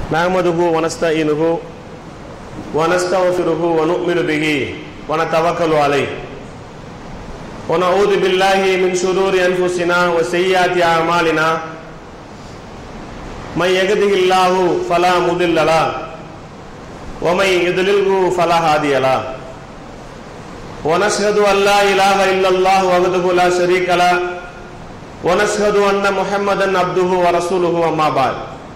نحمده ونستعينه ونستغفره ونؤمن به ونتوكل عليه ونعوذ بالله من شرور انفسنا وسيئات اعمالنا من يهده الله فلا مضل له ومن يضلله فلا هادي له ونشهد ان لا اله الا الله وحده لا شريك له ونشهد ان محمدا عبده ورسوله اما بعد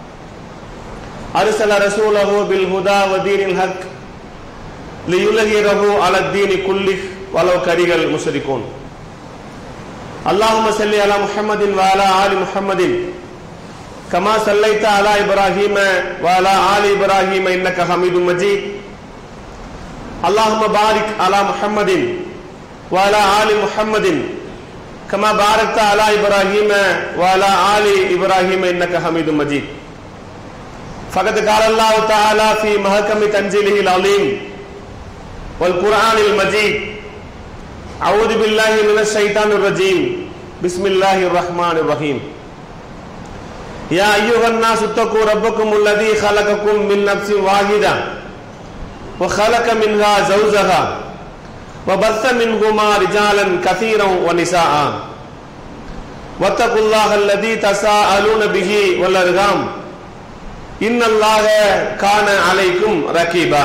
أرسل رسوله بالهدى ودين الحق ليظهره على الدين كله ولو كره المشركون اللهم صل على محمد وعلى آل محمد كما صليت على إبراهيم وعلى آل إبراهيم إنك حميد مجيد اللهم بارك على محمد وعلى آل محمد كما باركت على إبراهيم وعلى آل إبراهيم إنك حميد مجيد فقد قال الله تعالى في محكم تنزيله العظيم والقرآن المجيد أعوذ بالله من الشيطان الرجيم بسم الله الرحمن الرحيم يا أيها الناس اتقوا ربكم الذي خلقكم من نفس واحدة وخلق منها زوجها وبث منهما رجالا كثيرا ونساء واتقوا الله الذي تساءلون به والأرغام إن الله كان عليكم رقيبا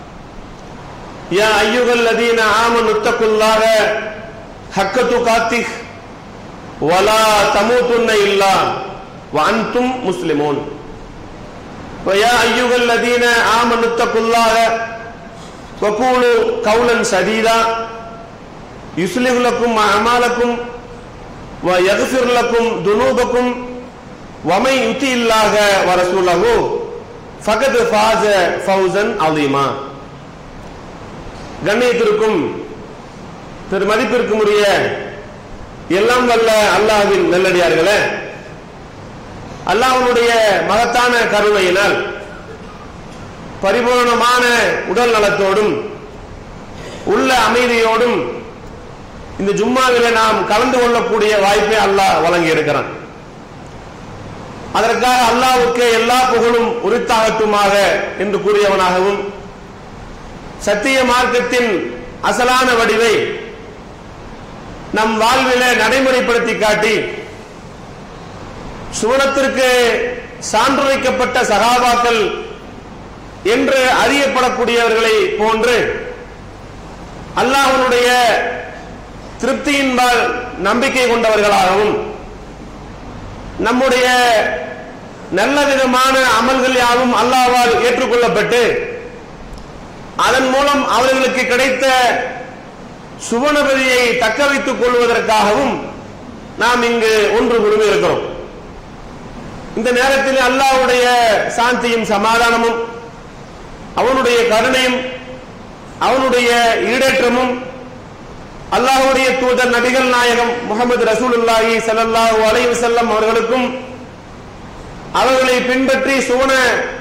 يا أيها الذين آمنوا اتقوا الله حق تقاته ولا تموتن إلا وأنتم مسلمون ويا أيها الذين آمنوا اتقوا الله وقولوا قولا سديدا يصلح لكم أعمالكم ويغفر لكم ذنوبكم ومن يطع الله ورسوله فقد فاز فوزا عظيما கண்ணியத்திற்கும் திரு மதிப்பிற்கும் உரிய எல்லாம் வல்ல அல்லாஹ்வின் நல்லடியார்களே அல்லாஹ்வுடைய மகத்தான கருணையினால் பரிபூர்ணமான உடல் நலத்தோடும் உள்ள அமைதியோடும் இந்த ஜும்மாவில நாம் கலந்து கொள்ளக்கூடிய வாய்ப்பை அல்லாஹ் வழங்கி இருக்கிறான் அதற்காக அல்லாவுக்கு எல்லா புகழும் உரித்தாகட்டுமாக என்று கூறியவனாகவும் சத்திய மார்க்கத்தின் அசலான வடிவை நம் வாழ்வில நடைமுறைப்படுத்தி காட்டி சுவனத்திற்கு சான்றுரைக்கப்பட்ட சகாபாக்கள் என்று அறியப்படக்கூடியவர்களை போன்று அல்லாஹனுடைய திருப்தியின்பால் நம்பிக்கை கொண்டவர்களாகவும் நம்முடைய நல்ல விதமான அமல்கள் யாவும் அல்லாவால் ஏற்றுக்கொள்ளப்பட்டு அதன் மூலம் அவர்களுக்கு கிடைத்த சுவனபதியை தக்க வைத்துக் கொள்வதற்காகவும் நாம் இங்கு ஒன்று குழுமி இருக்கிறோம் இந்த நேரத்தில் அல்லாவுடைய சாந்தியும் சமாதானமும் அவனுடைய கருணையும் அவனுடைய ஈடேற்றமும் அல்லாஹுடைய தூதர் நபிகள் நாயகம் முகமது ரசூலுல்லாஹி சல்லாஹூ அலைவு செல்லம் அவர்களுக்கும் அவர்களை பின்பற்றி சுவன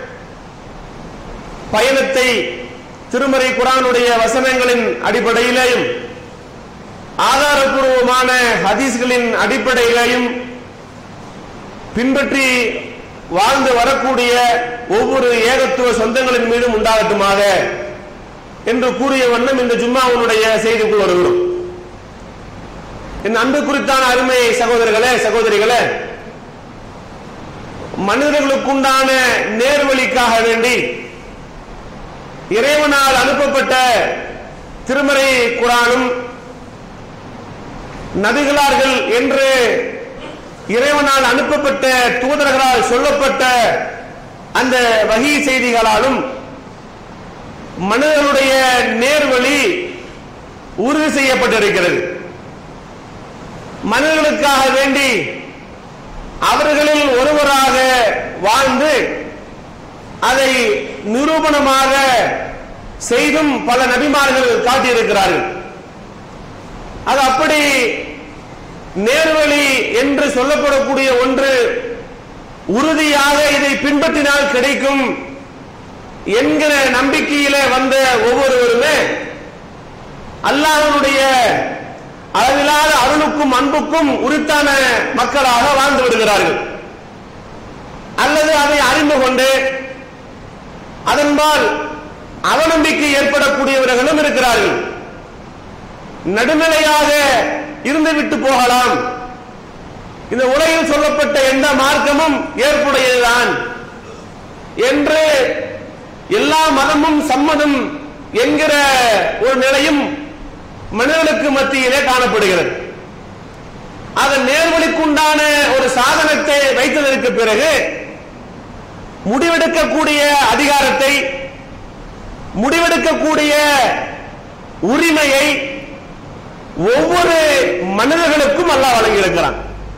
பயணத்தை திருமறை குரானுடைய வசனங்களின் அடிப்படையிலேயும் ஆதாரபூர்வமான ஹதீஸ்களின் அடிப்படையிலேயும் பின்பற்றி வாழ்ந்து வரக்கூடிய ஒவ்வொரு ஏகத்துவ சொந்தங்களின் மீதும் உண்டாகட்டுமாக என்று கூறிய வண்ணம் இந்த ஜும்மாவுடைய செய்திக்குள் வருகிறோம் என் அன்பு குறித்தான அருமை சகோதரர்களே சகோதரிகளே மனிதர்களுக்குண்டான நேர்வழிக்காக வேண்டி இறைவனால் அனுப்பப்பட்ட திருமறை குரானும் நபிகளார்கள் என்று இறைவனால் அனுப்பப்பட்ட தூதர்களால் சொல்லப்பட்ட அந்த வகை செய்திகளாலும் மனிதர்களுடைய நேர்வழி உறுதி செய்யப்பட்டிருக்கிறது மனிதர்களுக்காக வேண்டி அவர்களில் ஒருவராக வாழ்ந்து அதை நிரூபணமாக செய்தும் பல நபிமார்கள் காட்டியிருக்கிறார்கள் அது அப்படி நேர்வழி என்று சொல்லப்படக்கூடிய ஒன்று உறுதியாக இதை பின்பற்றினால் கிடைக்கும் என்கிற நம்பிக்கையில வந்த ஒவ்வொருவருமே அல்லாஹனுடைய அளவிலாத அருளுக்கும் அன்புக்கும் உரித்தான மக்களாக வாழ்ந்து விடுகிறார்கள் அல்லது அதை அறிந்து கொண்டு அதன்பால் அவநம்பிக்கை ஏற்படக்கூடியவர்களும் இருக்கிறார்கள் நடுநிலையாக இருந்துவிட்டு போகலாம் இந்த உலகில் சொல்லப்பட்ட எந்த மார்க்கமும் ஏற்புடையதுதான் என்று எல்லா மதமும் சம்மதம் என்கிற ஒரு நிலையும் மனிதர்களுக்கு மத்தியிலே காணப்படுகிறது அதன் நேர்வழிக்குண்டான ஒரு சாதனத்தை வைத்ததற்கு பிறகு முடிவெடுக்கக்கூடிய அதிகாரத்தை முடிவெடுக்கக்கூடிய உரிமையை ஒவ்வொரு மனிதர்களுக்கும் அல்லாஹ் வழங்கியிருக்கிறான்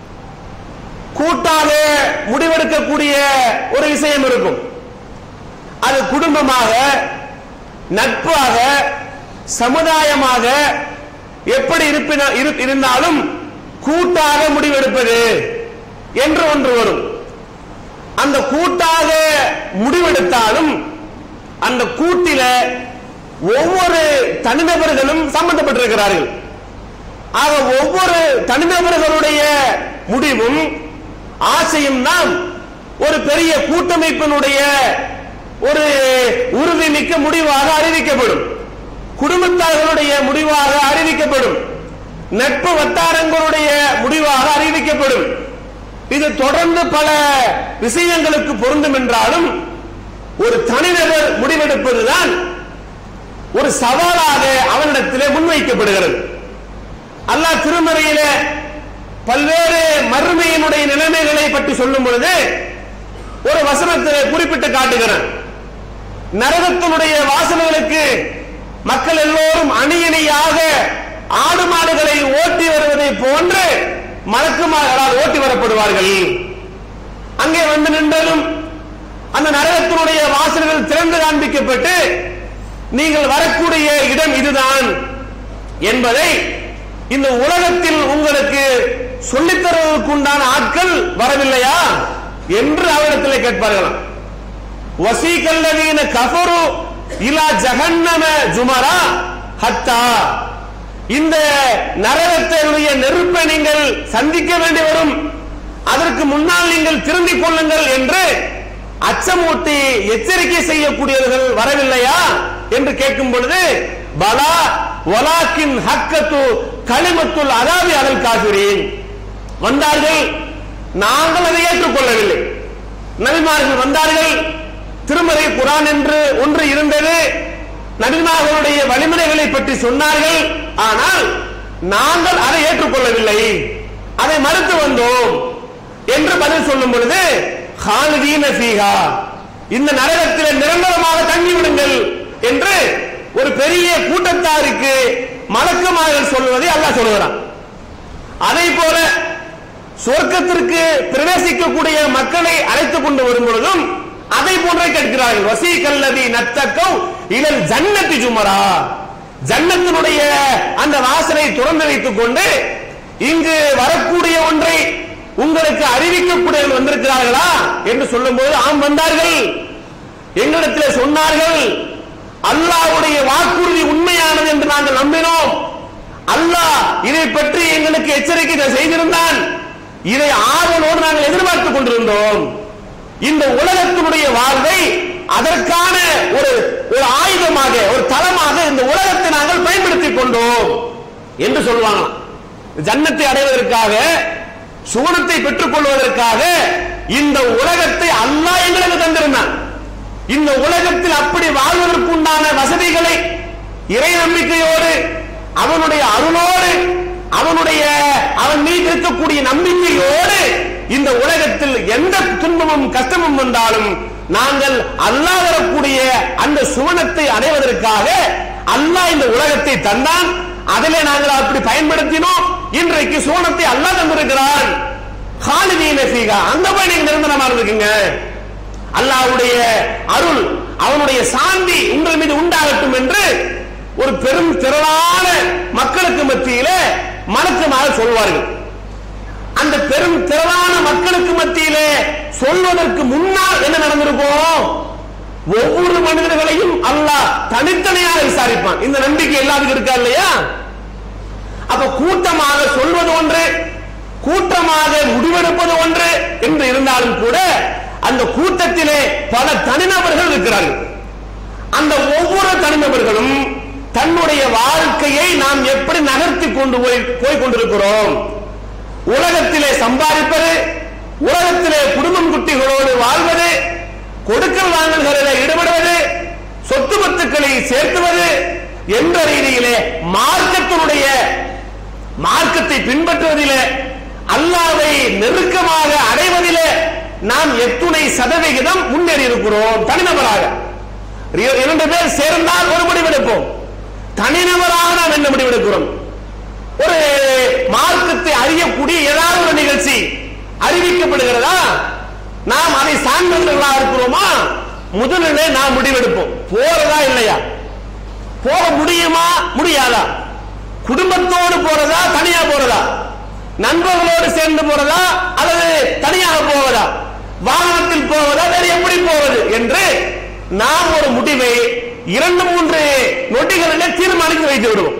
கூட்டாக முடிவெடுக்கக்கூடிய ஒரு விஷயம் இருக்கும் அது குடும்பமாக நட்பாக சமுதாயமாக எப்படி இருப்பின- இரு- இருந்தாலும் கூட்டாக முடிவெடுப்பது என்று ஒன்று வரும் அந்த கூட்டாக முடிவெடுத்தாலும் அந்த கூட்டில ஒவ்வொரு தனிநபர்களும் சம்பந்தப்பட்டிருக்கிறார்கள் ஆக ஒவ்வொரு தனிநபர்களுடைய முடிவும் ஆசையும் தான் ஒரு பெரிய கூட்டமைப்பினுடைய ஒரு உறுதிமிக்க முடிவாக அறிவிக்கப்படும் குடும்பத்தார்களுடைய முடிவாக அறிவிக்கப்படும் நட்பு வட்டாரங்களுடைய முடிவாக அறிவிக்கப்படும் இது தொடர்ந்து பல விஷயங்களுக்கு பொருந்தும் என்றாலும் ஒரு தனிநபர் முடிவெடுப்பதுதான் ஒரு சவாலாக அவனிடத்திலே முன்வைக்கப்படுகிறது அல்லாஹ் திருமறையில பல்வேறு மறுமையினுடைய நிலைமைகளை பற்றி சொல்லும் பொழுது ஒரு வசனத்திலே குறிப்பிட்டு காட்டுகிறான் நரகத்தினுடைய வாசல்களுக்கு மக்கள் எல்லோரும் அணியணியாக ஆடு மாடுகளை ஓட்டி வருவதை போன்று மலக்குமார்களால் ஓட்டி வரப்படுவார்கள் அங்கே வந்து நின்றதும் அந்த நரகத்தினுடைய வாசல்கள் திறந்து காண்பிக்கப்பட்டு நீங்கள் வரக்கூடிய இடம் இதுதான் என்பதை இந்த உலகத்தில் உங்களுக்கு சொல்லித் தருவதற்குண்டான ஆட்கள் வரவில்லையா என்று அவரிடத்தில் கேட்பார்களாம் வசீகல்லதீன கஃபரு இலா ஜஹன்னம ஜுமரா ஹத்தா இந்த நரகத்தினுடைய நெருப்பை நீங்கள் சந்திக்க வேண்டி வரும் அதற்கு முன்னால் நீங்கள் திரும்பிக் கொள்ளுங்கள் என்று அச்சமூட்டி எச்சரிக்கை செய்யக்கூடியவர்கள் வரவில்லையா என்று கேட்கும் பொழுது பலா வலாக்கின் ஹக்கத்து களிமத்துல் அதாவி அலல் காஃபிரீன் வந்தார்கள் நாங்கள் அதை ஏற்றுக்கொள்ளவில்லை நபிமார்கள் வந்தார்கள் திருமறை குரான் என்று ஒன்று இருந்தது நபிமார்களுடைய வழிமுறைகளை பற்றி சொன்னார்கள் ஆனால் நாங்கள் அதை ஏற்றுக்கொள்ளவில்லை அதை மறுத்து வந்தோம் என்று பதில் சொல்லும் பொழுது ஹாலிதீன ஃபீஹா இந்த நரகத்தில் நிரந்தரமாக தங்கி விடுங்கள் என்று ஒரு பெரிய கூட்டத்தாருக்கு மலக்குமார்கள் சொல்வதை அல்லாஹ் சொல்லுகிறான் அதை போல சொர்க்கத்திற்கு பிரவேசிக்கக்கூடிய மக்களை அழைத்துக் கொண்டு வரும் பொழுதும் அதை போன்றே கேட்கிறார்கள் வசீ கல்லதி நத்தக்கௌ இலல் ஜன்னத்தி ஜுமரா ஜன்னத்தினுடைய அந்த வாசலை திறந்து வைத்துக் கொண்டு இங்கு வரக்கூடிய ஒன்றை உங்களுக்கு அறிவிக்கக்கூடிய வந்திருக்கிறார்களா என்று சொல்லும்போது ஆம் வந்தார்கள் எங்களிடத்தில் சொன்னார்கள் அல்லாஹ்வுடைய வாக்குறுதி உண்மையானது என்று நாங்கள் நம்பினோம் அல்லாஹ் இதை பற்றி எங்களுக்கு எச்சரிக்கை செய்திருந்தான் இதை ஆர்வலோடு நாங்கள் எதிர்பார்த்துக் கொண்டிருந்தோம் இந்த உலகத்தினுடைய வாழ்வை அதற்கான ஒரு ஒரு ஆயுதமாக ஒரு தளமாக இந்த உலகத்தை நாங்கள் பயன்படுத்திக் கொண்டோம் என்று சொல்லுவாங்களாம் ஜன்னத்தை அடைவதற்காக சுவனத்தை பெற்றுக் கொள்வதற்காக இந்த உலகத்தை அல்லாஹ் எங்களுக்கு தந்திருந்தான் இந்த உலகத்தில் அப்படி வாழ்வதற்குண்டான வசதிகளை இறை நம்பிக்கையோடு அவனுடைய அருளோடு அவனுடைய அவன் மீது இருக்கக்கூடிய நம்பிக்கையோடு இந்த உலகத்தில் எந்த துன்பமும் கஷ்டமும் வந்தாலும் நாங்கள் அல்லாஹ் வரக்கூடிய அந்த சுவனத்தை அடைவதற்காக அல்லாஹ் இந்த உலகத்தை தந்தான் அதிலே நாங்கள் அப்படி பயன்படுத்தினோம் இன்றைக்கு சுவனத்தை அல்லாஹ் தந்திருக்கிறான் ஹாலிதீன ஃபீகா அந்த போய் நீங்க நிரந்தரமா இருந்துக்குங்க அல்லாஹ்வுடைய அருள் அவனுடைய சாந்தி உங்கள் மீது உண்டாகட்டும் என்று ஒரு பெரும் திரளான மக்களுக்கு மத்தியிலே மலக்குமாக சொல்வார்கள் அந்த பெரும் திரளான மக்களுக்கு மத்தியிலே சொல்வதற்கு முன்னால் என்ன நடந்திருக்கும் ஒவ்வொரு மனிதர்களையும் அல்லாஹ் தனித்தனியாக விசாரிப்பான் இந்த நம்பிக்கை எல்லாத்துக்கும் இருக்கா இல்லையா அப்ப கூட்டமாக சொல்வது ஒன்று கூட்டமாக முடிவெடுப்பது ஒன்று என்று இருந்தாலும் கூட அந்த கூட்டத்திலே பல தனிநபர்கள் இருக்கிறார்கள் அந்த ஒவ்வொரு தனிநபர்களும் தன்னுடைய வாழ்க்கையை நாம் எப்படி நகர்த்தி கொண்டு போய் போய் கொண்டிருக்கிறோம் உலகத்திலே சம்பாதிப்பது உலகத்திலே குடும்பம் குட்டிகளோடு வாழ்வது கொடுக்கல் வாங்கல்களில் ஈடுபடுவது சொத்து பத்துக்களை சேர்த்துவது என்ற ரீதியிலே மார்க்கத்தினுடைய மார்க்கத்தை பின்பற்றுவதிலே அல்லாவை நெருக்கமாக அடைவதிலே நாம் எத்துணை சதவிகிதம் முன்னேறி இருக்கிறோம் தனிநபராக இர- இரண்டு பேர் சேர்ந்தால் ஒரு முடிவெடுப்போம் தனிநபராக நாம் என்ன முடிவெடுக்கிறோம் ஒரு மார்க்கத்தை அறியக்கூடிய ஏதாவது ஒரு நிகழ்ச்சி அறிவிக்கப்படுகிறதா நாம் அதை சார்ந்தவர்களாக இருக்கிறோமா முதலிலே நாம் முடிவெடுப்போம் போறதா இல்லையா போக முடியுமா முடியாதா குடும்பத்தோடு போறதா தனியா போறதா நண்பர்களோடு சேர்ந்து போறதா அல்லது தனியாக போவதா வாகனத்தில் போவதா வேறு எப்படி போவது என்று நாம் ஒரு முடிவை இரண்டு மூன்று நொடிகளிலே தீர்மானித்து வைத்து விடுவோம்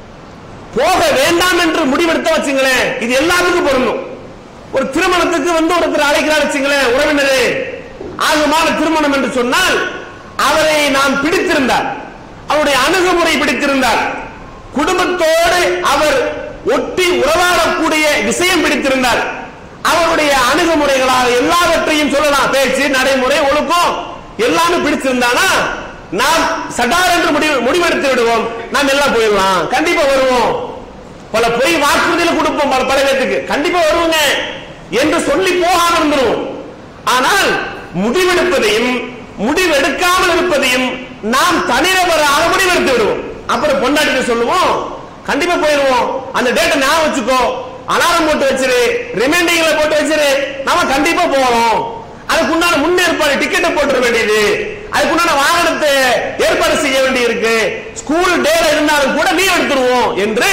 போக வேண்டாம் என்று முடிவெடுத்த வச்சுங்களேன் இது எல்லாத்துக்கும் பொருந்தும் ஒரு திருமணத்துக்கு வந்து ஒருத்தர் அழைக்கிறார் வச்சுங்களேன் உறவினரே ஆகுமான திருமணம் என்று சொன்னால் அவரை நாம் பிடித்திருந்தார் அவருடைய அணுகுமுறை பிடித்திருந்தார் குடும்பத்தோடு அவர் ஒட்டி உறவாடக்கூடிய விஷயம் பிடித்திருந்தார் அவருடைய அணுகுமுறைகளாக எல்லாவற்றையும் சொல்லலாம் பேச்சு நடைமுறை ஒழுக்கம் எல்லாமே பிடிச்சிருந்தானா நாம் சடார் என்று முடிவு முடிவெடுத்து விடுவோம் நாம் எல்லாம் போயிடலாம் கண்டிப்பா வருவோம் பல பொய் வாக்குறுதியில கொடுப்போம் பல பல பேத்துக்கு கண்டிப்பா வருவோங்க என்று சொல்லி போகாம இருந்துருவோம் ஆனால் முடிவெடுப்பதையும் முடிவெடுக்காமல் இருப்பதையும் நாம் தனிநபராக முடிவெடுத்து விடுவோம் அப்புறம் பொண்டாட்டி சொல்லுவோம் கண்டிப்பா போயிடுவோம் அந்த டேட்டை ஞாபகம் வச்சுக்கோ அலாரம் போட்டு வச்சிரு ரிமைண்டிங்ல போட்டு வச்சிரு நாம கண்டிப்பா போறோம் அதுக்குண்டான முன்னேற்பாடு டிக்கெட்டை போட்டுற வேண்டியது அதுக்குண்டான வாகனத்தை ஏற்பாடு செய்ய வேண்டியிருக்கு ஸ்கூல் டேல இருந்தாலும் கூட லீவ் எடுத்துருவோம் என்று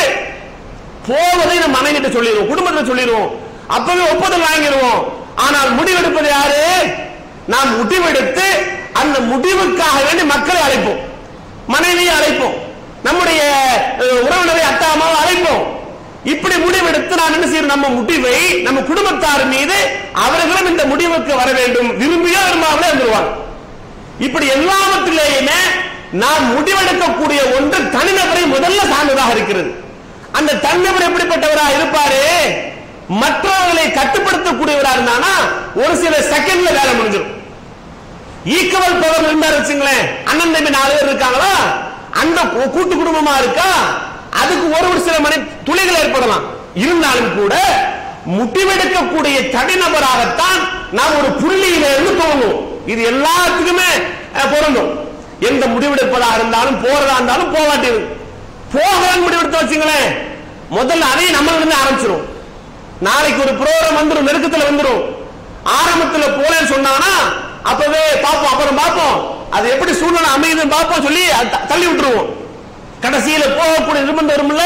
போவதை நம்ம மனைவிட்ட சொல்லிடுவோம் குடும்பத்துல சொல்லிடுவோம் அப்பவே ஒப்புதல் வாங்கிடுவோம் ஆனால் முடிவெடுப்பது யாரு நாம் முடிவெடுத்து அந்த முடிவுக்காக வேண்டி மக்களை அழைப்போம் மனைவியை அழைப்போம் நம்முடைய அஹ், உறவினரை அத்தா அம்மாவை அழைப்போம் இப்படி முடிவெடுத்து நாம் என்ன செய்யணும் நம்ம முடிவை நம்ம குடும்பத்தார் மீது அவர்களும் இந்த முடிவுக்கு வர வேண்டும் விரும்பியோ விரும்பாமலே வந்துருவாங்க இப்படி எல்லாவற்றிலேயுமே நாம் முடிவெடுக்கக்கூடிய ஒன்று தனிநபரை முதல்ல சார்ந்ததாக இருக்கிறது அந்த தனிநபர் எப்படிப்பட்டவரா இருப்பாரு மற்றவர்களை கட்டுப்படுத்தக்கூடியவரா இருந்தானா ஒரு சில செகண்ட்ல வேலை முடிஞ்சிடும் ஈக்குவல் பவர் இருந்தாரு வச்சுங்களேன் அண்ணன் தம்பி நாலு பேர் இருக்காங்களா அந்த கூ- கூட்டு குடும்பமா இருக்கா அதுக்கு ஒரு ஒரு சில மணி துளிகள் ஏற்படலாம் இருந்தாலும் கூட முடிவெடுக்கக்கூடிய தனிநபராகத்தான் நாம் ஒரு புள்ளியில இருந்து துவங்குவோம் இது எல்லாத்துக்குமே அஹ், பொருந்தும் எந்த முடிவெடுப்பதாக இருந்தாலும் போறதா இருந்தாலும் போகாட்டி போகலான்னு முடிவெடுத்து வச்சுங்களேன் முதல்ல அதையும் நம்மள இருந்து ஆரம்பிச்சிரும் நாளைக்கு ஒரு ப்ரோக்ராம் வந்துரும் நெருக்கத்துல வந்துரும் ஆரம்பத்துல போலேன்னு சொன்னானா அப்பவே பார்ப்போம் அப்புறம் பார்ப்போம் அது எப்படி சூழ்நிலை அமையுதுன்னு பார்ப்போம் சொல்லி அத த- தள்ளி விட்டுருவோம் கடைசியில போகக்கூடிய நிர்பந்தம் வரும்ல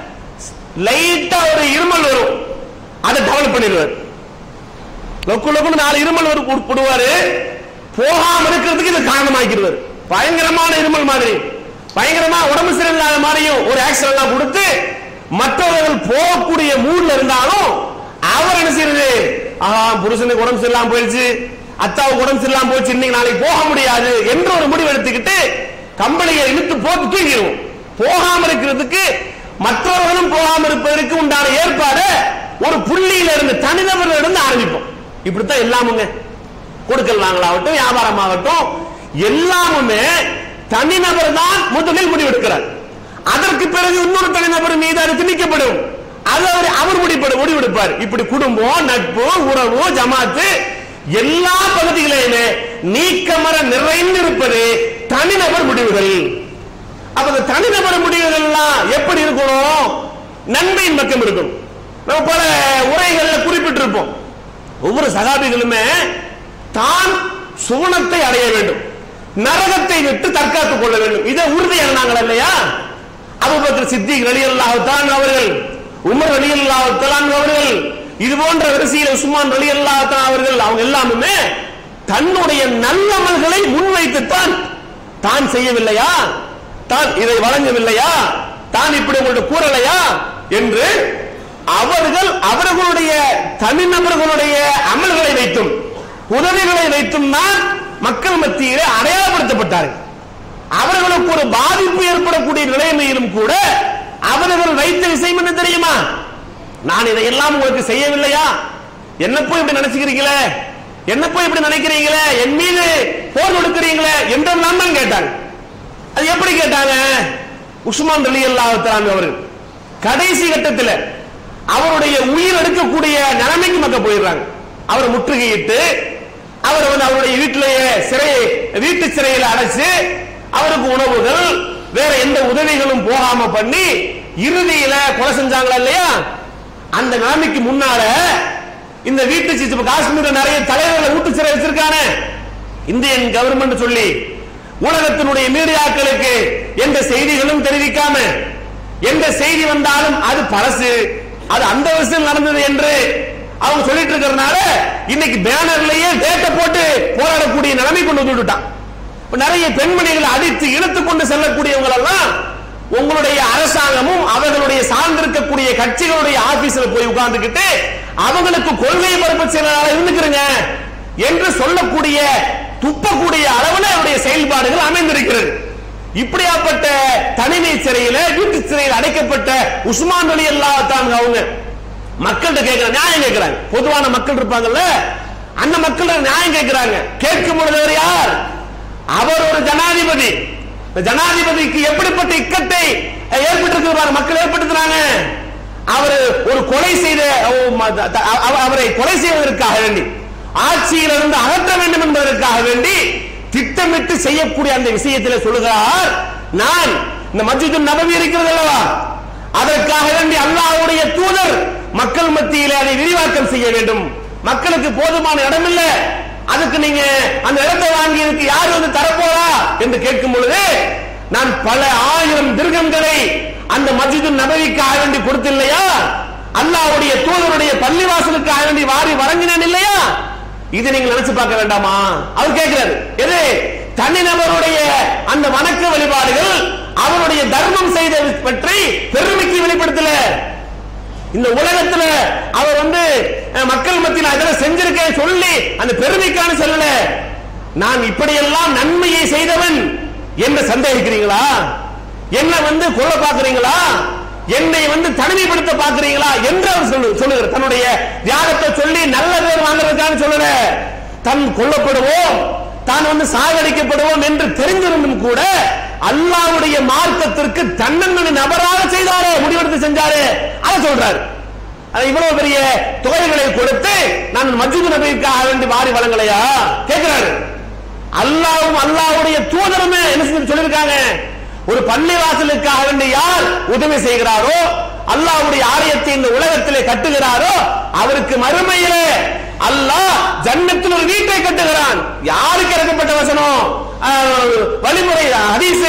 லைட்டா ஒரு இருமல் வரும் அதை டெவலப் பண்ணிடுவார் லொக்கு லொக்குன்னு நாலு இருமல் வரும் போடு- போடுவாரு போகாம இருக்கிறதுக்கு இது காரணமாக்கிடுவார் பயங்கரமான இருமல் மாதிரி பயங்கரமா உடம்பு சரியில்லாத மாதிரியும் ஒரு ஆக்சிடென்ட் எல்லாம் கொடுத்து மற்றவர்கள் போகக்கூடிய மூட்ல இருந்தாலும் அவர் என்ன செய்யறது ஆஹா புருஷனுக்கு உடம்பு சரியில்லாம போயிடுச்சு அத்தாவுக்கு உடம்பு சரியில்லாம போச்சு இன்னைக்கு நாளைக்கு போக முடியாது என்ற ஒரு முடிவு எடுத்துக்கிட்டு கம்பெனியை இழுத்து போட்டு தூங்கிடுவோம் போகாம இருக்கிறதுக்கு மற்றவர்களும் போகாம இருப்பதற்கு உண்டான ஏற்பாடு ஒரு புள்ளியில இருந்து தனிநபர்ல இருந்து ஆரம்பிப்போம் இப்படித்தான் எல்லாமுங்க கொடுக்கல் வாங்கலாகட்டும் வியாபாரமாகட்டும் எல்லாமுமே தனிநபர் தான் முதலில் முடிவெடுக்கிறார் அதற்கு பிறகு இன்னொரு தனிநபர் மீது அது திணிக்கப்படும் அது அவர் அவர் முடிப்படு முடிவெடுப்பார் இப்படி குடும்பம் நட்பு உறவு ஜமாத்து எல்லா பகுதிகளிலுமே நீக்கமர நிறைந்திருப்பது தனிநபர் முடிவுகள் அப்ப இந்த தனிநபர் முடிவுகள் எல்லாம் எப்படி இருக்கணும் நன்மையின் பக்கம் இருக்கும் நம்ம பல உரைகள்ல குறிப்பிட்டிருப்போம் ஒவ்வொரு சகாபிகளுமே தான் சுவனத்தை அடைய வேண்டும் நரகத்தை விட்டு தற்காத்துக் கொள்ள வேண்டும் இதை உறுதி இருந்தாங்க இல்லையா அபுபக்கர் சித்திக் ரலியல்லாஹுத்தான் அவர்கள் உமர் ரலியல்லாஹுத்தான் அவர்கள் இது போன்ற வரிசையில் உஸ்மான் ரலியல்லாஹுத்தான் அவர்கள் அவங்க எல்லாமே தன்னுடைய நல்லமல்களை முன்வைத்துத்தான் தான் செய்யவில்லையா தான் இதை வழங்கவில்லையா தான் இப்படி உங்கள்ட்ட கூறலையா என்று அவர்கள் அவர்களுடைய தனிநபர்களுடைய அமல்களை வைத்தும் உதவிகளை வைத்தும் தான் மக்கள் மத்தியிலே அடையாளப்படுத்தப்பட்டார்கள் அவர்களுக்கு ஒரு பாதிப்பு ஏற்படக்கூடிய நிலைமையிலும் கூட அவர்கள் வைத்த விஷயம் என்ன தெரியுமா நான் இதையெல்லாம் உங்களுக்கு செய்யவில்லையா என்ன போய் இப்படி நினைச்சுக்கிறீங்களே என்ன போய் இப்படி நினைக்கிறீங்களே என் மீது போர் கொடுக்கிறீங்களே என்றெல்லாம் தான் கேட்டாங்க அது எப்படி கேட்டாங்க உஸ்மான் ரலி அல்லாஹ் அவர்கள் கடைசி கட்டத்தில் அவருடைய உயிர் எடுக்கக்கூடிய நிலைமைக்கு மக்கள் போயிடுறாங்க அவர் முற்றுகையிட்டு அவர் வந்து அவருடைய வீட்டிலேயே சிறை வீட்டு சிறையில் அடைச்சு அவருக்கு உணவுகள் வேற எந்த உதவிகளும் போகாம பண்ணி இறுதியில கொலை செஞ்சாங்களா இல்லையா அந்த நிலைமைக்கு முன்னால இந்த வீட்டு சி- இப்ப காஷ்மீர்ல நிறைய தலைவர்களை வீட்டு சிறை வச்சிருக்கானே இந்தியன் கவர்மெண்ட் சொல்லி உலகத்தினுடைய மீடியாக்களுக்கு எந்த செய்திகளும் தெரிவிக்காம எந்த செய்தி வந்தாலும் அது பழசு அது அந்த வருஷம் நடந்தது என்று அவங்க சொல்லிட்டு இருக்கிறதுனால இன்னைக்கு பேனர்லயே டேட்டை போட்டு போராடக்கூடிய நிலைமை கொண்டு வந்து விட்டுட்டான் இப்ப நிறைய பெண்மணிகளை அடித்து இழுத்து கொண்டு செல்லக்கூடியவங்க எல்லாம் உங்களுடைய அரசாங்கமும் அவர்களுடைய சார்ந்திருக்கக்கூடிய கட்சிகளுடைய ஆபீஸ்ல போய் உட்கார்ந்துகிட்டு அவங்களுக்கு கொள்கை பரப்பு செயலாளர் இருந்துக்கிறங்க என்று சொல்லக்கூடிய துப்பக்கூடிய அளவுல அவருடைய செயல்பாடுகள் அமைந்திருக்கிறது இப்படியாப்பட்ட தனிமை சிறையில வீட்டு சிறையில் அடைக்கப்பட்ட உஸ்மான் அலி அல்லாஹ் அவங்க மக்கள்கிட்ட கேட்கிறாங்க நியாயம் கேட்கிறாங்க பொதுவான மக்கள் இருப்பாங்கல்ல அந்த மக்கள் நியாயம் கேட்கிறாங்க கேட்கும் பொழுது அவர் யார் அவர் ஒரு ஜனாதிபதி இந்த ஜனாதிபதிக்கு எப்படிப்பட்ட இக்கட்டை ஏற்பட்டிருக்கிறார் மக்கள் ஏற்படுத்துறாங்க அவர் ஒரு கொலை செய்த அவ- அவரை கொலை செய்வதற்காக வேண்டி ஆட்சியிலிருந்து அகற்ற வேண்டும் என்பதற்காக வேண்டி திட்டமிட்டு செய்யக்கூடிய அந்த விஷயத்தில் சொல்லுகிறார் நான் இந்த மஸ்ஜிது நபவி இருக்கிறது அல்லவா அதற்காக வேண்டி அல்லாஹ்வுடைய தூதர் மக்கள் மத்தியிலே அதை விரிவாக்கம் செய்ய வேண்டும் மக்களுக்கு போதுமான இடம் இல்ல அதுக்கு நீங்க அந்த இடத்தை வாங்கி இதுக்கு யார் வந்து தரப்போறா என்று கேட்கும் பொழுது நான் பல ஆயிரம் திருகங்களை அந்த மஸ்ஜிது நபவிக்காக வேண்டி கொடுத்தில்லையா அல்லாஹ்வுடைய தூதருடைய பள்ளிவாசலுக்காக வேண்டி வாரி வழங்கினேன் இல்லையா இது நீங்க நினைச்சு பார்க்க வேண்டாமா அவர் கேட்கிறாரு எது தனிநபருடைய அந்த வணக்க வழிபாடுகள் அவருடைய தர்மம் செய்த பற்றி பெருமைக்கு வெளிப்படுத்தல இந்த உலகத்துல அவர் வந்து அஹ், மக்கள் மத்தியில் அதெல்லாம் செஞ்சிருக்கேன் சொல்லி அந்த பெருமைக்கான சொல்லல நான் இப்படியெல்லாம் நன்மையை செய்தவன் என்ன சந்தேகிக்கிறீங்களா என்ன வந்து கொல்ல பாக்குறீங்களா என்னை வந்து தனிமைப்படுத்த பாக்குறீங்களா என்று அவர் சொல்லு சொல்லுகிறார் தன்னுடைய தியாகத்தை சொல்லி நல்ல பேர் வாங்குறதுக்கான சொல்லல தன் கொல்லப்படுவோம் தான் வந்து சாகடிக்கப்படுவோம் என்று தெரிந்திருந்தும் கூட அல்லாஹ்வுடைய மார்க்கத்திற்கு தன்னந்தனி நபராக செய்தாரே முடிவெடுத்து செஞ்சாரே அதை சொல்றாரு அது இவ்வளவு பெரிய தொகைகளை கொடுத்து நான் மஸ்ஜித் நபிக்காக வேண்டி வாரி வழங்கலையா கேட்கிறாரு அல்லாஹ்வும் அல்லாஹ்வுடைய தூதருமே என்ன செஞ்சு சொல்லியிருக்காங்க ஒரு பள்ளிவாசலுக்காக வேண்டி யார் உதவி செய்கிறாரோ அல்லாஹ்வுடைய ஆலயத்தை இந்த உலகத்திலே கட்டுகிறாரோ அவருக்கு மறுமையிலே அல்லாஹ் ஜன்னத்தில் ஒரு வீட்டை கட்டுகிறான் யாருக்கு இறக்கப்பட்ட வசனம் ஆஹ், வழிமுறை ஹதீஸ்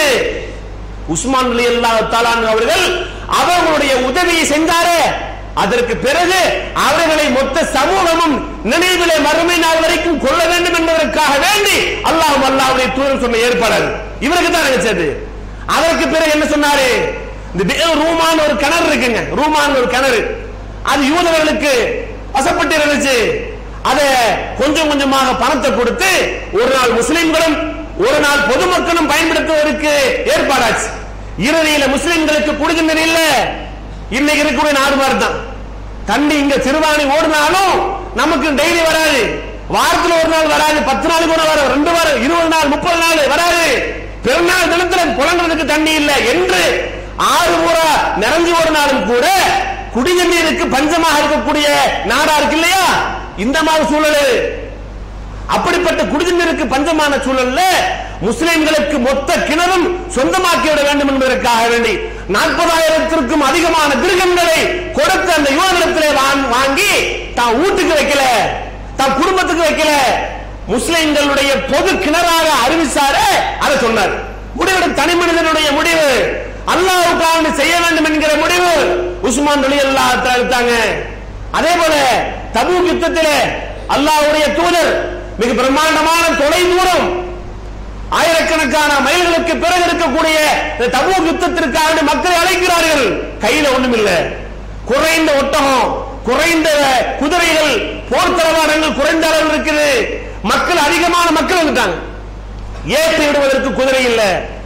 உஸ்மான் அலி அல்லாஹ் அவர்கள் அவர்களுடைய உதவியை செஞ்சாரே அதற்கு பிறகு அவர்களை மொத்த சமூகமும் நினைவிலே மறுமை நாள் வரைக்கும் கொள்ள வேண்டும் என்பதற்காக வேண்டி அல்லாஹ் அல்லாஹ்வுடைய தூதர் சொன்ன ஏற்பாடு அது. இவருக்கு தான் நினைச்சது அதற்கு பிறகு என்ன சொன்னாரு இந்த பிர் ரூமான் ஒரு கிணறு இருக்குங்க ரூமான் ஒரு கிணறு அது யூதர்களுக்கு வசப்பட்டு இருந்துச்சு அதை கொஞ்சம் கொஞ்சமாக பணத்தை கொடுத்து ஒரு நாள் முஸ்லிம்களும் ஒரு நாள் பொதுமக்களும் பயன்படுத்துவதற்கு ஏற்பாடாச்சு இறுதியில முஸ்லிம்களுக்கு குடிநீர் இல்ல இன்னைக்கு இருக்கக்கூடிய நாடு மாதிரி தான் தண்ணி இங்க சிறுவாணி ஓடினாலும் நமக்கு டெய்லி வராது வாரத்துல ஒரு நாள் வராது பத்து நாள் கூட வரும் ரெண்டு வாரம் இருபது நாள் முப்பது நாள் வராது பெருநாள் தினத்துல புலங்குறதுக்கு தண்ணி இல்ல என்று ஆறு முறை நிறைஞ்சு ஓடினாலும் கூட குடிநீருக்கு பஞ்சமாக இருக்கக்கூடிய நாடா இருக்கு இல்லையா இந்த மாதிரி சூழல் அப்படிப்பட்ட குடிநீருக்கு பஞ்சமான சூழல்ல முஸ்லிம்களுக்கு மொத்த கிணறும் சொந்தமாக்கி விட வேண்டும் என்பதற்காக வேண்டி நாற்பதாயிரத்திற்கும் அதிகமான திருகங்களை கொடுத்து அந்த யுவனிடத்திலே வாங்- வாங்கி தான் வீட்டுக்கு வைக்கல தான் குடும்பத்துக்கு வைக்கல முஸ்லிம்களுடைய பொது கிணறாக அறிவிச்சாரு அதை சொன்னார் முடிவு தனி மனிதனுடைய முடிவு அல்லாஹ்வுக்காக செய்ய வேண்டும் என்கிற முடிவு உஸ்மான் அலி அல்லாஹ் எடுத்தாங்க அதே போல தபூக் யுத்தத்திலே அல்லாஹ்வுடைய தூதர் மிக பிரம்மாண்டமான தொலை தூரம் ஆயிரக்கணக்கான மைல்களுக்கு பிறகு இருக்கக்கூடிய இந்த தபூக் யுத்தத்திற்காக வேண்டி மக்களை அழைக்கிறார்கள் கையில ஒண்ணும் இல்ல குறைந்த ஒட்டகம் குறைந்த குதிரைகள் போர் தளவாடங்கள் குறைந்த அளவில் இருக்குது மக்கள் அதிகமான மக்கள் வந்துட்டாங்க ஏற்றி விடுவதற்கு குதிரை இல்ல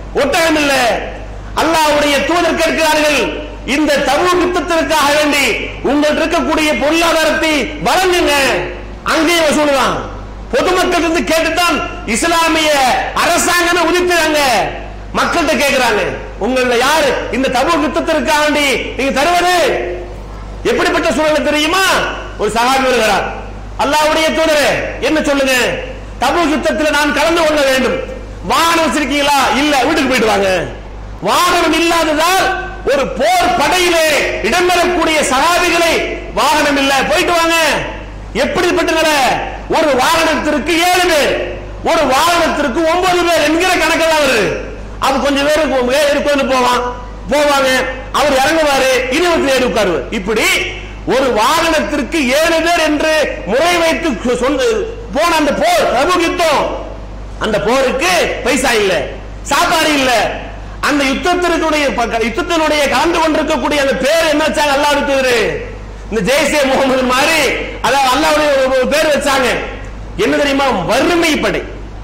ஒட்டகம் இல்ல அல்லாஹ்வுடைய தூதர் கேட்கிறார்கள் இந்த தபு யுத்தத்திற்காக வேண்டி உங்கள்ட்ட இருக்கக்கூடிய பொருளாதாரத்தை வழங்குங்க அங்கேயே வசூலுதான் பொதுமக்கள் இருந்து கேட்டுத்தான் இஸ்லாமிய அரசாங்கமே உதித்துறாங்க மக்கள்கிட்ட கேட்கிறாங்க உங்கள யாரு இந்த தபு யுத்தத்திற்காக வேண்டி நீங்க தருவது எப்படிப்பட்ட சூழல் தெரியுமா ஒரு சகாபி வருகிறார் அல்லாஹ்வுடைய தூதரே என்ன சொல்லுங்க தபு யுத்தத்தில் நான் கலந்து கொள்ள வேண்டும் வாகனம் வச்சிருக்கீங்களா இல்ல வீட்டுக்கு போயிட்டு வாங்க வாகனம் இல்லாததால் ஒரு போர் படையிலே இடம்பெறக்கூடிய சகாபிகளை வாகனம் இல்ல போயிட்டு வாங்க எப்படிப்பட்ட நிலை ஒரு வாகனத்திற்கு ஏழு பேர் ஒரு வாகனத்திற்கு ஒன்பது பேர் என்கிற கணக்கெல்லாம் வருது அது கொஞ்சம் பேருக்கு எடுத்து போவான் போவாங்க அவர் இறங்குவாரு இருபத்தி ஏழு உட்காருவார் இப்படி ஒரு வாகனத்திற்கு ஏழு பேர் என்று முறை வைத்து சொன்ன போன அந்த போர் தபுக் யுத்தம் அந்த போருக்கு பைசா இல்ல சாப்பாடு இல்ல அந்த யுத்தத்திற்குடைய பக்க- யுத்தத்தினுடைய கலந்து கொண்டிருக்கக்கூடிய அந்த பேர் என்ன வச்சாங்க அல்லாஹ் தூதரு இந்த ஜெய்சே முகமது மாதிரி அதாவது அல்லாவுடைய ஒரு ஒரு பேர் வச்சாங்க என்ன தெரியுமா வறுமை படை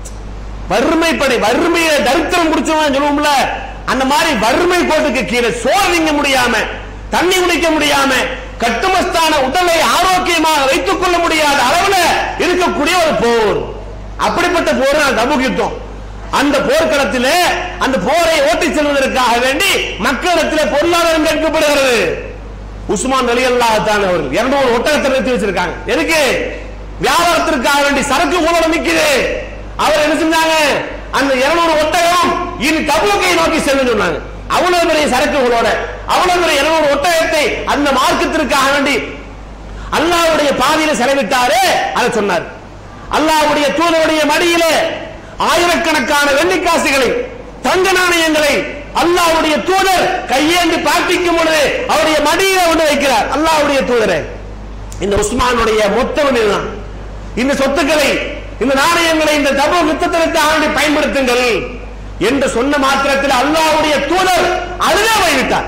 வறுமை படை வறுமையை தரித்திரம் குடிச்சவன் சொல்லுவோம்ல அந்த மாதிரி வறுமை கோட்டுக்கு கீழே சோறு திங்க முடியாம தண்ணி குடிக்க முடியாம கட்டுமஸ்தான உடலை ஆரோக்கியமாக வைத்துக் கொள்ள முடியாத அளவுல இருக்கக்கூடிய ஒரு போர் அப்படிப்பட்ட போர் தான் தபுக் யுத்தம் அந்த போர்க்களத்திலே அந்த போரை ஓட்டி செல்வதற்காக வேண்டி மக்களிடத்திலே பொருளாதாரம் கேட்கப்படுகிறது உஸ்மான் அலி அல்லாஹான் அவர்கள் இருநூறு ஒட்டகத்தை நிறுத்தி வச்சிருக்காங்க எதுக்கு வியாபாரத்திற்காக வேண்டி சரக்கு ஊழல் நிக்குது அவர் என்ன செஞ்சாங்க அந்த இருநூறு ஒட்டகம் இனி தபுக்கை நோக்கி செல்லும் சொன்னாங்க அவ்வளவு பெரிய சரக்குகளோட அவ்வளவு பெரிய இருநூறு ஒட்டகத்தை அந்த மார்க்கத்திற்காக வேண்டி அல்லாஹ்வுடைய பாதையில செலவிட்டாரே அதை சொன்னார் அல்லாஹ்வுடைய தூதருடைய மடியிலே ஆயிரக்கணக்கான வெள்ளிக்காசுகளை தங்க நாணயங்களை அல்லாஹ்வுடைய தூதர் கையேந்தி பிரார்த்திக்கும் பொழுது அவருடைய மடியில கொண்டு வைக்கிறார் அல்லாஹ்வுடைய தூதரை இந்த உஸ்மானுடைய மொத்தம் இதுதான் இந்த சொத்துக்களை இந்த நாணயங்களை இந்த தபு யுத்தத்திற்காக வேண்டி பயன்படுத்துங்கள் என்று சொன்ன மாத்திரத்தில் அல்லாஹ்வுடைய தூதர் அழுதே வைவிட்டார்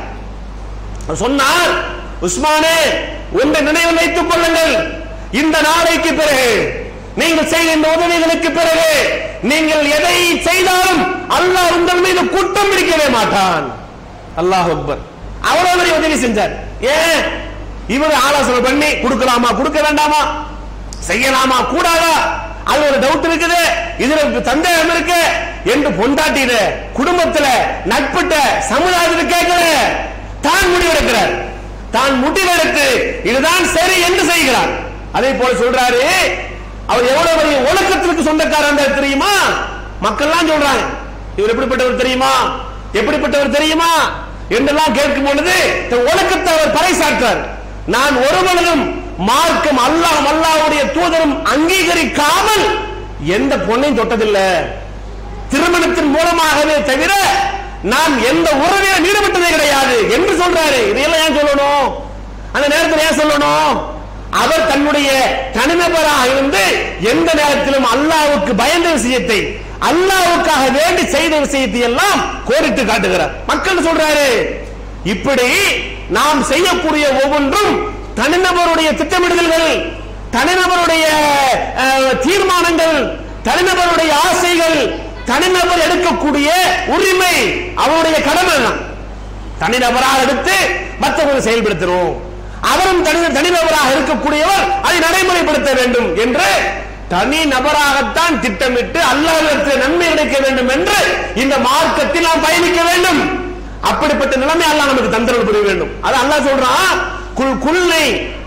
அவர் சொன்னார் உஸ்மானே ஒன்றை நினைவில் வைத்துக் கொள்ளுங்கள் இந்த நாளைக்கு பிறகு நீங்கள் செய்த இந்த உதவிகளுக்கு பிறகு நீங்கள் எதை செய்தாலும் அல்லாஹ் உங்கள் மீது குற்றம் பிடிக்கவே மாட்டான் அல்லாஹ் அக்பர் அவ்வளவு பெரிய உதவி செஞ்சார் ஏன் இவர் ஆலோசனை பண்ணி கொடுக்கலாமா கொடுக்க வேண்டாமா செய்யலாமா கூடாதா அது ஒரு டவுட் இருக்குது இதுல ஒரு சந்தேகம் இருக்கு என்று பொண்டாட்டியில குடும்பத்துல நட்புட்ட சமுதாயத்தில் கேட்கல தான் முடிவெடுக்கிறார் தான் முடிவெடுத்து இதுதான் சரி என்று செய்கிறார் அதே போல சொல்றாரு அவர் எவ்வளவு பெரிய ஒழுக்கத்திற்கு சொந்தக்காரர் தெரியுமா மக்கள்லாம் சொல்றாங்க இவர் எப்படிப்பட்டவர் தெரியுமா எப்படிப்பட்டவர் தெரியுமா என்றெல்லாம் கேட்கும் பொழுது தன் ஒழுக்கத்தை அவர் பறைசாற்றார் நான் ஒருவனும் மார்க்கம் அல்லாஹ் அல்லாஹ்வுடைய தூதரும் அங்கீகரிக்காமல் எந்த பொண்ணையும் தொட்டதில்லை திருமணத்தின் மூலமாகவே தவிர நான் எந்த உறவிலும் ஈடுபட்டதே கிடையாது என்று சொல்றாரு இதையெல்லாம் ஏன் சொல்லணும் அந்த நேரத்தில் ஏன் சொல்லணும் அவர் தன்னுடைய தனிநபராக இருந்து எந்த நேரத்திலும் அல்லாஹ்வுக்கு பயந்த விஷயத்தை அல்லாஹ்வுக்காக வேண்டி செய்த விஷயத்தை எல்லாம் கோரிட்டு காட்டுகிறார் மக்கள் சொல்றாரு இப்படி நாம் செய்யக்கூடிய ஒவ்வொன்றும் தனிநபருடைய திட்டமிடுதல்கள் தனிநபருடைய அஹ், தீர்மானங்கள் தனிநபருடைய ஆசைகள் தனிநபர் எடுக்கக்கூடிய உரிமை அவருடைய கடமை தான் தனிநபராக எடுத்து மற்றவர்கள் செயல்படுத்தணும் அவரும் தனி தனிநபராக இருக்கக்கூடியவர் அதை நடைமுறைப்படுத்த வேண்டும் என்று தனி நபராகத்தான் திட்டமிட்டு அல்லாஹ்விடத்தில் நன்மை கிடைக்க வேண்டும் என்று இந்த மார்க்கத்தில் நாம் பயணிக்க வேண்டும் அப்படிப்பட்ட நிலைமை அல்லாஹ் நமக்கு தந்திரம் புரிய வேண்டும் அது அல்லாஹ் சொல்றான் குல் குல்லை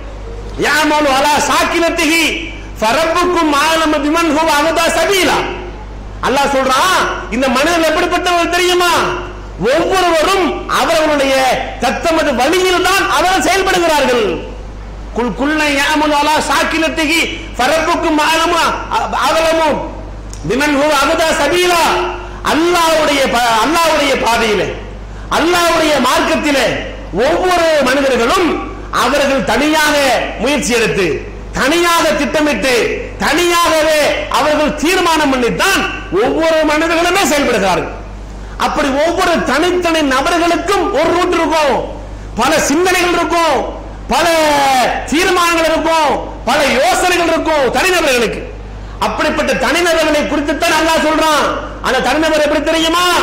யாமலு அலா சாக்கினத்திகி ஃபரப்புக்கும் ஆலம பிமன் ஹுவ அகதா சபீலா அல்லாஹ் சொல்றான் இந்த மனிதன் எப்படிப்பட்டவர் தெரியுமா ஒவ்வொருவரும் அவர்களுடைய தத்தமது வழியில் தான் அவர்கள் செயல்படுகிறார்கள் குல் குல்லை யாமலு அலா சாக்கினத்திகி ஃபரப்புக்கும் ஆலம அகலமும் பிமன் ஹுவ அகதா சபீலா அல்லாஹ்வுடைய ப- அல்லாஹ்வுடைய பாதையிலே அல்லாஹ்வுடைய மார்க்கத்திலே ஒவ்வொரு மனிதர்களும் அவர்கள் தனியாக முயற்சி எடுத்து தனியாக திட்டமிட்டு தனியாகவே அவர்கள் தீர்மானம் பண்ணித்தான் ஒவ்வொரு மனிதர்களுமே செயல்படுகிறார்கள் அப்படி ஒவ்வொரு தனித்தனி நபர்களுக்கும் ஒரு ரூட் இருக்கும் பல சிந்தனைகள் இருக்கும் பல தீர்மானங்கள் இருக்கும் பல யோசனைகள் இருக்கும் தனிநபர்களுக்கு அப்படிப்பட்ட தனிநபர்களை குறித்துத்தான் அல்லாஹ் சொல்றான் அந்த தனிநபர் எப்படி தெரியுமா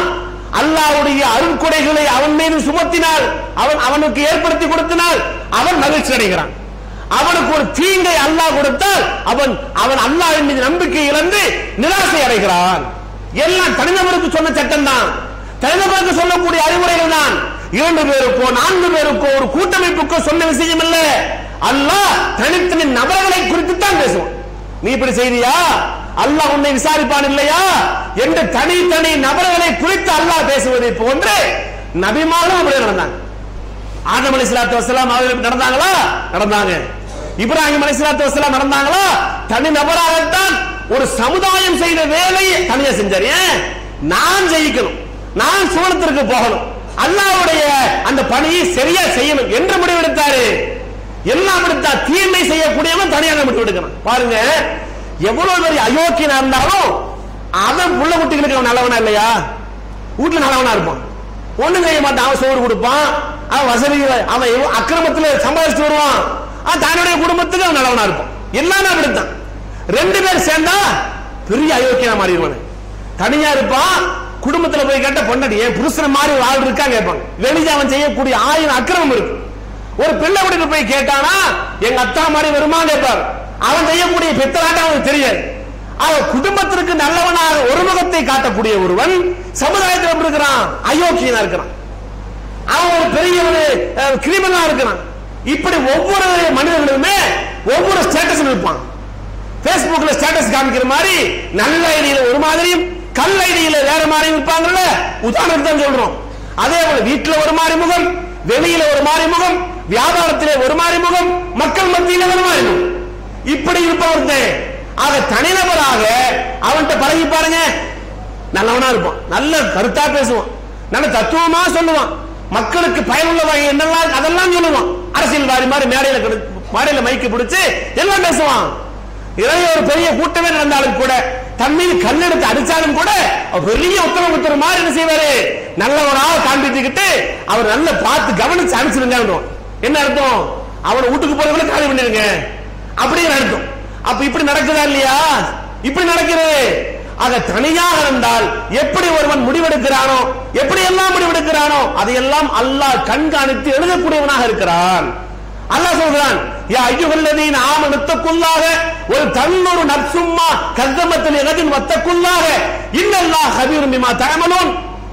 அல்லாஹ்வுடைய அருட்கொடைகளை அவன் மீது சுமத்தினால் அவன் அவனுக்கு ஏற்படுத்தி கொடுத்தினால் அவன் மகிழ்ச்சி அடைகிறான் அவனுக்கு ஒரு தீங்கை அல்லாஹ் கொடுத்தால் அவன் அவன் அல்லாஹ்வின் மீது நம்பிக்கை இழந்து நிராசை அடைகிறான் எல்லாம் தனிநபருக்கு சொன்ன சட்டம் தான் தனிநபருக்கு சொல்லக்கூடிய அறிவுரைகள் தான் இரண்டு பேருக்கோ நான்கு பேருக்கோ ஒரு கூட்டமைப்புக்கோ சொன்ன விஷயம் இல்ல அல்லாஹ் தனித்தனி நபர்களை குறித்து தான் பேசுவான் நீ இப்படி செய்தியா அல்லாஹ் உன்னை விசாரிப்பான் இல்லையா என்று தனித்தனி நபர்களை குறித்து அல்லாஹ் பேசுவதை போன்று நபிமாரும் அப்படி நடந்தாங்க ஆதம் அலி சலாத்து வசலாம் அவர்கள் நடந்தாங்களா நடந்தாங்க இப்ராஹிம் அலி சலாத்து வசலாம் நடந்தாங்களா தனி நபராகத்தான் ஒரு சமுதாயம் செய்த வேலையை தனியா செஞ்சார் ஏன் நான் ஜெயிக்கணும் நான் சுவனத்திற்கு போகணும் அல்லாஹ்வுடைய அந்த பணியை சரியா செய்யணும் என்று முடிவெடுத்தாரு எல்லாம் எடுத்தா தீமை செய்யக்கூடியவன் தனியாக முடிவெடுக்கணும் பாருங்க எவ்வளவு பெரிய அயோக்கியனா இருந்தாலும் அவன் புள்ள குட்டிகளுக்கு அவன் நல்லவனா இல்லையா வீட்டுல நல்லவனா இருப்பான் ஒண்ணும் செய்ய மாட்டான் அவன் சோறு கொடுப்பான் அவன் வசதி அவன் எவ்வ- அக்கிரமத்துல சம்பாதிச்சுட்டு வருவான் அவன் தன்னுடைய குடும்பத்துக்கு அவன் நல்லவனா இருப்பான் எல்லாமே அப்படித்தான் ரெண்டு பேர் சேர்ந்தா பெரிய அயோக்கியனா மாறிடுவானு தனியா இருப்பான் குடும்பத்துல போய் கேட்ட பொண்டாட்டி என் புருஷன் மாதிரி ஒரு ஆள் இருக்கா கேட்பாங்க வெளியே அவன் செய்யக்கூடிய ஆயிரம் அக்கிரமம் இருக்கு ஒரு பிள்ளை வீட்டுக்கு போய் கேட்டானா எங்க அத்தா மாதிரி வருமா கேட்பார் அவன் செய்யக்கூடிய பித்தலாட்டம் அவனுக்கு தெரியாது அவன் குடும்பத்திற்கு நல்லவனாக ஒரு முகத்தை காட்டக்கூடிய ஒருவன் சமுதாயத்தில் எப்படி இருக்கிறான் அயோக்கியனா இருக்கிறான் அவன் ஒரு பெரிய ஒரு கிரிமினலா இருக்கிறான் இப்படி ஒவ்வொரு மனிதர்களுமே ஒவ்வொரு ஸ்டேட்டஸ் இருப்பான் Facebookல ஸ்டேட்டஸ் காமிக்கிற மாதிரி நல்ல ஐடியில ஒரு மாதிரியும் கல் ஐடியில வேற மாதிரி இருப்பாங்கல்ல உதாரணத்துக்கு தான் சொல்றோம் அதே போல வீட்டுல ஒரு மாதிரி முகம் வெளியில ஒரு மாதிரி முகம் வியாபாரத்திலே ஒரு மாதிரி முகம் மக்கள் மத்தியில ஒரு மாதிரி முகம் இப்படி இருப்பவர்தான் ஆக தனிநபராக அவன்கிட்ட பழகி பாருங்க நல்லவனா இருப்பான் நல்ல கருத்தா பேசுவான் நல்ல தத்துவமா சொல்லுவான் மக்களுக்கு பயனுள்ள வகை என்னெல்லாம் அதெல்லாம் சொல்லுவான் அரசியல்வாதி மாதிரி மேடையில கிடு- மேடையில மைக்கு பிடிச்சு எல்லாம் பேசுவான் இதே ஒரு பெரிய கூட்டமே நடந்தாலும் கூட தன் மீது கல்லெடுத்து அடிச்சாலும் கூட அவர் பெரிய உத்தரவு உத்தரவு மாதிரி என்ன செய்வாரு நல்லவனாக காண்பித்துக்கிட்டு அவர் நல்ல பார்த்து கவனிச்சு அனுப்பிச்சிருங்க என்ன அர்த்தம் அவனை வீட்டுக்கு போறவங்களை காலி பண்ணிருங்க அப்படிங்கிற அர்த்தம் அப்ப இப்படி நடக்குதா இல்லையா இப்படி நடக்கிறது ஆக தனியாக இருந்தால் எப்படி ஒருவன் முடிவெடுக்கிறானோ எப்படி எல்லாம் முடிவெடுக்கிறானோ அதையெல்லாம் அல்லாஹ் கண்காணித்து எழுதக்கூடியவனாக இருக்கிறான் அல்லாஹ் சொல்கிறான் யா ஐயுகல்லதீன் ஆமனுத்தக்குள்ளாக ஒரு தன்னொரு நப்சும்மா கத்தமத்தில் எகதின் வத்தக்குள்ளாக இன்னல்லாஹ் ஹபீரும் பிமா தஅமலூன்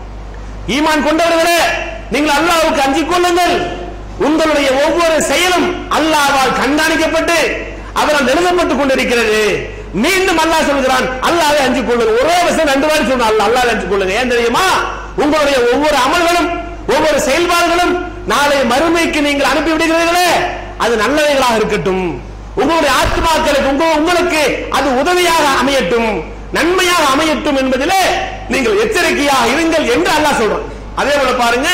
ஈமான் கொண்டவர்களே நீங்கள் அல்லாஹ்வுக்கு அஞ்சிக் கொள்ளுங்கள் உங்களுடைய ஒவ்வொரு செயலும் அல்லாஹ்வால் கண்காணிக்கப்பட்டு அவரால் எழுதப்பட்டுக் கொண்டிருக்கிறது மீண்டும் அல்லாஹ் சொல்கிறான் அல்லாஹ்வை அஞ்சிக் கொள்ளுங்கள் ஒரே விஷயம் ரெண்டு வாரி சொன்ன அல்லாஹ் அல்லாஹ் அஞ்சிக் கொள்ளுங்க ஏன் தெரியுமா உங்களுடைய ஒவ்வொரு அமல்களும் ஒவ்வொரு செயல்பாடுகளும் நாளை மறுமைக்கு நீங்கள் அனுப்பி விடுகிறீர்களே அது நல்லவைகளாக இருக்கட்டும் உங்களுடைய ஆத்மாக்களுக்கு உங்க- உங்களுக்கு அது உதவியாக அமையட்டும் நன்மையாக அமையட்டும் என்பதிலே நீங்கள் எச்சரிக்கையாக இருங்கள் என்று அல்லாஹ் சொல்றான் அதே போல பாருங்க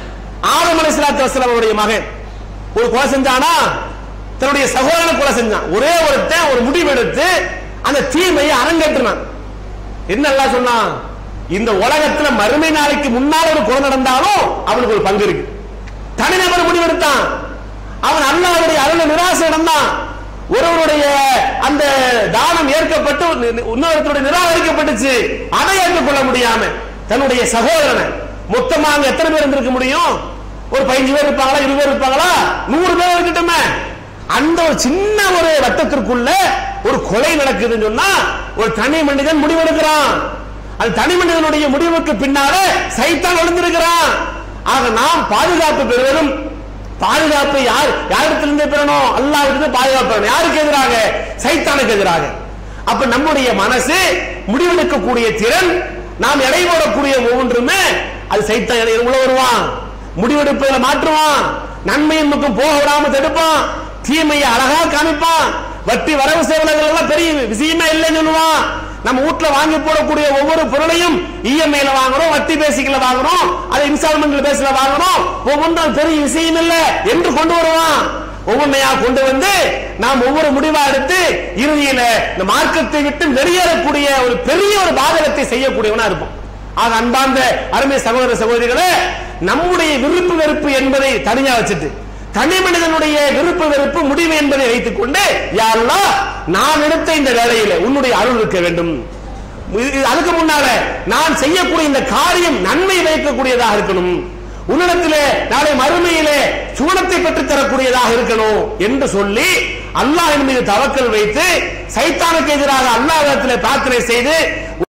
ஆதம் அலைஹிஸ்ஸலாத்து வஸலாம் அவருடைய மகன் ஒரு கொலை செஞ்சானா தன்னுடைய சகோதரனை கொலை செஞ்சான் ஒரே ஒருத்தன் ஒரு முடிவெடுத்து அந்த தீமையை அரங்கேற்றினான் என்ன அல்லாஹ் சொன்னான் இந்த உலகத்துல மறுமை நாளைக்கு முன்னால ஒரு கொலை நடந்தாலும் அவனுக்கு ஒரு பங்கு இருக்கு தனிநபர் முடிவெடுத்தான் அவன் அல்லாஹ்வுடைய அருள நிராசை அடைந்தான் ஒருவருடைய அந்த தானம் ஏற்கப்பட்டு இன்னொருத்தருடைய நிராகரிக்கப்பட்டுச்சு அதை ஏற்றுக்கொள்ள முடியாம தன்னுடைய சகோதரனை மொத்தமா அங்க எத்தனை பேர் இருந்திருக்க முடியும் ஒரு பதினஞ்சு பேர் இருப்பாங்களா இருபது பேர் இருப்பாங்களா நூறு பேர் இருக்கட்டுமே அந்த ஒரு சின்ன ஒரு வட்டத்திற்குள்ள ஒரு கொலை நடக்குதுன்னு சொன்னா ஒரு தனி மனிதன் முடிவெடுக்கிறான் அந்த தனி மனிதனுடைய முடிவுக்கு பின்னால சைத்தான் ஒளிந்திருக்கிறான் ஆக நாம் பாதுகாப்பு பெறுவதும் பாதுகாப்பு யார் யாரிடத்திலிருந்து பெறணும் அல்லாஹ்விடத்திலிருந்து பாதுகாப்பு பெறணும் யாருக்கு எதிராக சைத்தானுக்கு எதிராக அப்ப நம்முடைய மனசு முடிவெடுக்கக்கூடிய திறன் நாம் எடை போடக்கூடிய ஒவ்வொன்றுமே அது சைத்தான் இடையில உள்ள வருவான் முடிவெடுப்பதில மாற்றுவான் நன்மையின் பக்கம் போக விடாம தடுப்பான் தீமையை அழகா காமிப்பான் வட்டி வரவு செலவுகள் எல்லாம் பெரிய விஷயமே இல்லைன்னு சொல்லுவான் நம்ம வீட்ல வாங்கி போடக்கூடிய ஒவ்வொரு பொருளையும் இஎம்ஐல வாங்குறோம் வட்டி பேசிக்கல வாங்குறோம் அதை இன்ஸ்டால்மெண்ட் பேஸ்ல வாங்குறோம் ஒவ்வொன்றும் அது பெரிய விஷயம் இல்ல என்று கொண்டு வருவான் ஒவ்வொன்றையா கொண்டு வந்து நாம் ஒவ்வொரு முடிவா எடுத்து இறுதியில இந்த மார்க்கத்தை விட்டு வெளியேறக்கூடிய ஒரு பெரிய ஒரு பாதகத்தை செய்யக்கூடியவனா இருப்போம் ஆக அன்பார்ந்த அருமை சகோதர சகோதரிகளே நம்முடைய விருப்பு வெறுப்பு என்பதை தனியா வச்சுட்டு தனி மனிதனுடைய விருப்பு வெறுப்பு முடிவு என்பதை வைத்துக் கொண்டு யா அல்லாஹ் நான் எடுத்த இந்த வேலையில உன்னுடைய அருள் இருக்க வேண்டும் இது- இது அதுக்கு முன்னால நான் செய்யக்கூடிய இந்த காரியம் நன்மை வைக்கக்கூடியதாக இருக்கணும் உன்னிடத்திலே நாளை மறுமையிலே சுவனத்தை பெற்றுத் தரக்கூடியதாக இருக்கணும் என்று சொல்லி அல்லாஹ்வின் மீது தவக்கல் வைத்து சைத்தானுக்கு எதிராக அல்லாஹ்விடத்திலே பிரார்த்தனை செய்து